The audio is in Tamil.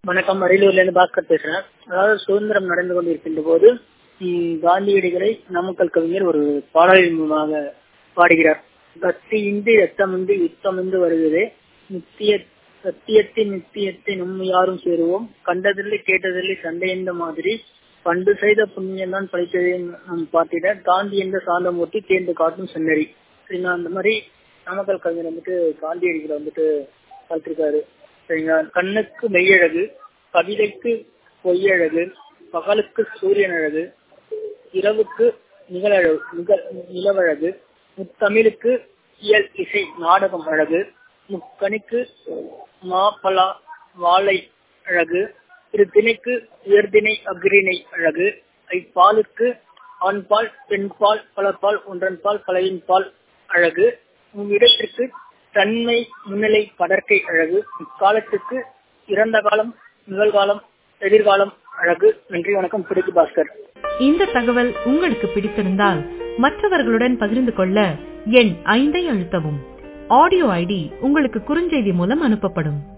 வணக்கம் அரியலூர்ல இருந்து பாஸ்கர் பேசுறேன் அதாவது சுதந்திரம் நடந்து கொண்டிருக்கின்ற போது ம், காந்தியடிகளை நாமக்கல் கவிஞர் ஒரு பாடலின் மூலமாக பாடுகிறார் கத்தியின்றி ரத்தமின்றி யுத்தமின்றி வருகிறதே நித்திய சத்தியத்தின் நித்தியத்தை நம்ம யாரும் சேருவோம் கண்டதில்லை கேட்டதில்லை சண்டை என்ற மாதிரி பண்டு செய்த புண்ணியம் தான் பழித்ததை நாம் பார்த்திட காந்தி என்ற சாந்தமூர்த்தி தேர்ந்து காட்டும் சென்னறி சரிங்களா அந்த மாதிரி நாமக்கல் கவிஞர் வந்துட்டு காந்தியடிகளை வந்துட்டு பார்த்திருக்காரு சரிங்களா கண்ணுக்கு மெய்யழகு கவிதைக்கு பொய்யழகு பகலுக்கு சூரியன் அழகு இரவுக்கு நிகழழகு நிகழ் நிலவழகு முத்தமிழுக்கு இயல் இசை நாடகம் அழகு முக்கணிக்கு மாப்பலா வாழை அழகு திரு திணைக்கு உயர்திணை அக்ரிணை அழகு ஐப்பாலுக்கு ஆண்பால் பெண்பால் பலப்பால் ஒன்றன்பால் கலையின் பால் அழகு உம்மிடத்திற்கு தன்மை முன்னிலை படர்க்கை அழகு இக்காலத்துக்கு இறந்த காலம் நிகழ்காலம் எதிர்காலம் அழகு நன்றி வணக்கம் பிடிக்கு பாஸ்கர் இந்த தகவல் உங்களுக்கு பிடித்திருந்தால் மற்றவர்களுடன் பகிர்ந்து கொள்ள எண் ஐந்தை அழுத்தவும் ஆடியோ ஐடி உங்களுக்கு குறுஞ்செய்தி மூலம் அனுப்பப்படும்